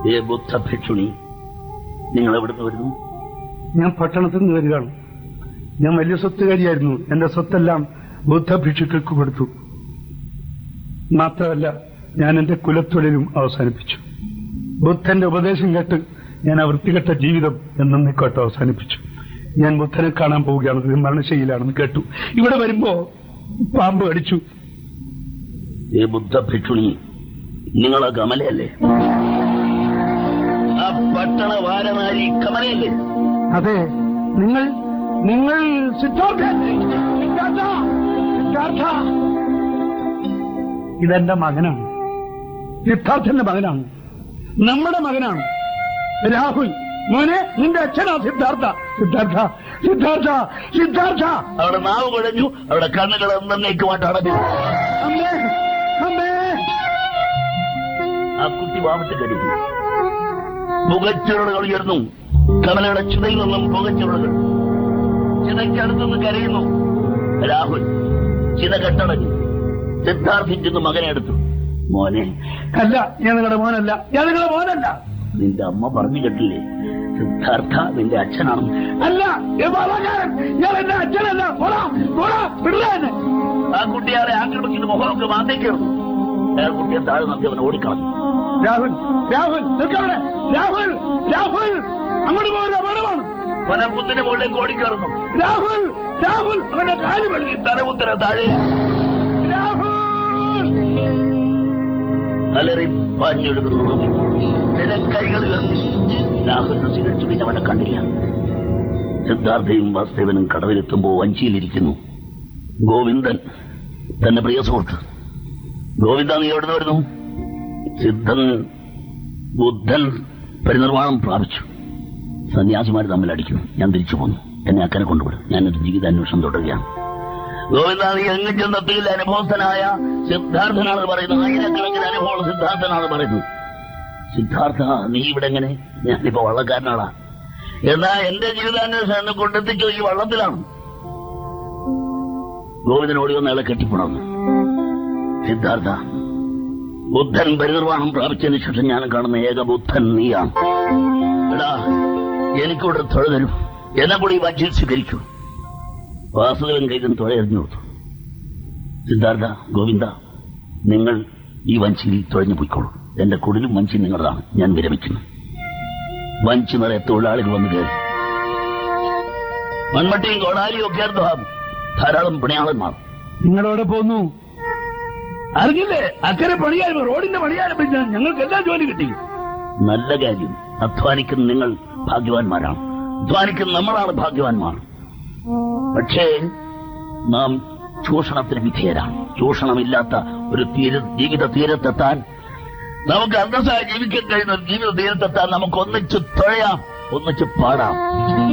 ഏ ബുദ്ധ ഭിക്ഷുണി നിങ്ങൾ എവിടുന്ന് വരുന്നു ഞാൻ പട്ടണത്തിൽ നിന്ന് വരികയാണ് ഞാൻ വലിയ സ്വത്തുകാരിയായിരുന്നു എന്റെ സ്വത്തെല്ലാം ബുദ്ധ ഭിക്ഷുക്കൾക്ക് കൊടുത്തു മാത്രമല്ല ഞാൻ എന്റെ കുലത്തൊഴിലും അവസാനിപ്പിച്ചു ബുദ്ധന്റെ ഉപദേശം കേട്ട് ഞാൻ ആ വൃത്തികെട്ട ജീവിതം എന്നേക്കോട്ട് അവസാനിപ്പിച്ചു ഞാൻ ബുദ്ധനെ കാണാൻ പോവുകയാണ് ഇത് മരണശൈലിയിലാണെന്ന് കേട്ടു ഇവിടെ വരുമ്പോ പാമ്പ് കടിച്ചു ഏ ബുദ്ധ ഭിക്ഷുണി നിങ്ങൾ ആ കമലയല്ലേ ആ പട്ടണ വാരനാരി കമലയല്ലേ അതെ നിങ്ങൾ നിങ്ങൾ സിദ്ധാർത്ഥ സിദ്ധാർത്ഥ സിദ്ധാർത്ഥ ഇതെന്റെ മകനാണ് സിദ്ധാർത്ഥന്റെ മകനാണ് നമ്മുടെ മകനാണ് രാഹുൽ മോനെ നിന്റെ അച്ഛനാ സിദ്ധാർത്ഥ സിദ്ധാർത്ഥ സിദ്ധാർത്ഥ സിദ്ധാർത്ഥ അവിടെ നാവ് കുഴഞ്ഞു അവിടെ കണ്ണുകൾ എന്നേക്കുമായിട്ട് അടഞ്ഞു അമ്മേ അമ്മേ ആ കുട്ടി വാമത്ത് കരുതി പുകച്ചുരുളുകൾ ഉയർന്നു കമലയുടെ ചിതയിൽ നിന്നും പുകച്ചുരുളുകൾ ചിതയ്ക്കടുത്തുനിന്ന് കരയുന്നു രാഹുൽ ചിത കെട്ടടങ്ങി സിദ്ധാർത്ഥിൽ ചെന്ന് മകനെ എടുത്തു മോനെ അല്ല ഞാൻ നിങ്ങളുടെ മോനല്ല ഞാൻ നിങ്ങളുടെ മോനല്ല നിന്റെ അമ്മ പറഞ്ഞു കേട്ടില്ലേ സിദ്ധാർത്ഥ നിന്റെ അച്ഛനാണ് അല്ല ഏ ബാലകാരൻ ഞാൻ എന്റെ അച്ഛനല്ല പോടാ പോടാ വിടുക എന്നെ ആ കുട്ടിയാളെ ആക്രമിക്കുന്ന മുഖമൊക്കെ മാന്തേക്കേറുന്നു അയാൾ കുട്ടിയെ താഴെ നിർത്തി അവൻ ഓടിക്കളഞ്ഞു രാഹുൽ രാഹുൽ നിൽക്കവിടെ രാഹുൽ രാഹുൽ അങ്ങോട്ട് പോകുന്ന അപകടമാണ് അവൻ ആ കുത്തിന്റെ മുകളിലേക്ക് ഓടിക്കയറുന്നു രാഹുൽ രാഹുൽ അവന്റെ കാല് വെള്ളി തലമുത്തര താഴെ രാഹുൽ അലറി പാഞ്ഞൊഴുകുന്നു ചില കൈകൾ രാഹുലിന് സ്വീകരിച്ചു പിന്നെ അവനെ കണ്ടില്ല സിദ്ധാർത്ഥയും വാസുദേവനും കടവിലെത്തുമ്പോ വഞ്ചിയിലിരിക്കുന്നു ഗോവിന്ദൻ തന്റെ പ്രിയ സുഹൃത്ത് ഗോവിന്ദ നീ എവിടെ വരുന്നു സിദ്ധൻ ബുദ്ധൻ പരിനിർവാണം പ്രാപിച്ചു സന്യാസിമാർ തമ്മിൽ അടിക്കും ഞാൻ തിരിച്ചു പോന്നു എന്നെ അക്കരെ കൊണ്ടുവിടും ഞാനൊരു ജീവിതാന്വേഷണം തുടരുകയാണ് ഗോവിന്ദ നീ എങ്ങും ചെന്നെത്തിയില്ല അനുഭവസ്ഥനായ സിദ്ധാർത്ഥനാണ് പറയുന്നത് ആയിരക്കണക്കിന് അനുഭവമുള്ള സിദ്ധാർത്ഥനാണ് പറയുന്നത് സിദ്ധാർത്ഥ നീ ഇവിടെ എങ്ങനെ ഞാനിപ്പോ വള്ളക്കാരനാളാ എന്നാ എന്റെ ജീവിതാന്വേഷണം എന്നെ കൊണ്ടെത്തിച്ചത് ഈ വള്ളത്തിലാണ് ഗോവിന്ദൻ ഓടി വന്ന് അയാളെ കെട്ടിപ്പുണർന്നു സിദ്ധാർത്ഥ ബുദ്ധൻ പരിനിർവാണം പ്രാപിച്ചതിന് ശേഷം ഞാൻ കാണുന്ന ഏക ബുദ്ധൻ നീയാണ് എടാ എനിക്കൂടെ തൊഴ തരൂ എന്നെ കൂടി ഈ വാക്യം സ്വീകരിക്കൂ വാസുദേവൻ കൈതൻ തുഴയെറിഞ്ഞു കൊടുത്തു സിദ്ധാർത്ഥ ഗോവിന്ദ നിങ്ങൾ ഈ വഞ്ചിയിൽ തുഴഞ്ഞു പോയിക്കോളൂ എന്റെ കുടിലും വഞ്ചി നിങ്ങളതാണ് ഞാൻ വിരമിക്കുന്നു വഞ്ചി നിറയെ തൊഴിലാളികൾ വന്നു കയറി മൺമട്ടിയും കോടാലിയും ഒക്കെ ആയിരുന്നു ആ ധാരാളം പണിയാളന്മാർ നിങ്ങളവിടെ പോന്നു അറിഞ്ഞില്ലേ അക്കരെ പണിയായിരുന്നു റോഡിന്റെ പണിയാരംഭിച്ചാൽ ഞങ്ങൾക്ക് എല്ലാ ജോലി കിട്ടി നല്ല കാര്യം അധ്വാനിക്കുന്ന നിങ്ങൾ ഭാഗ്യവാന്മാരാണ് അധ്വാനിക്കുന്ന നമ്മളാണ് ഭാഗ്യവാന്മാർ പക്ഷേ നാം ചൂഷണത്തിന് വിധേയരാണ് ചൂഷണമില്ലാത്ത ഒരു തീര ജീവിത തീരത്തെത്താൻ നമുക്ക് അന്തസ്സായി ജീവിക്കാൻ കഴിയുന്ന ഒരു ജീവിത തീരത്തെത്താൻ നമുക്ക് ഒന്നിച്ച് തുഴയാം ഒന്നിച്ച് പാടാം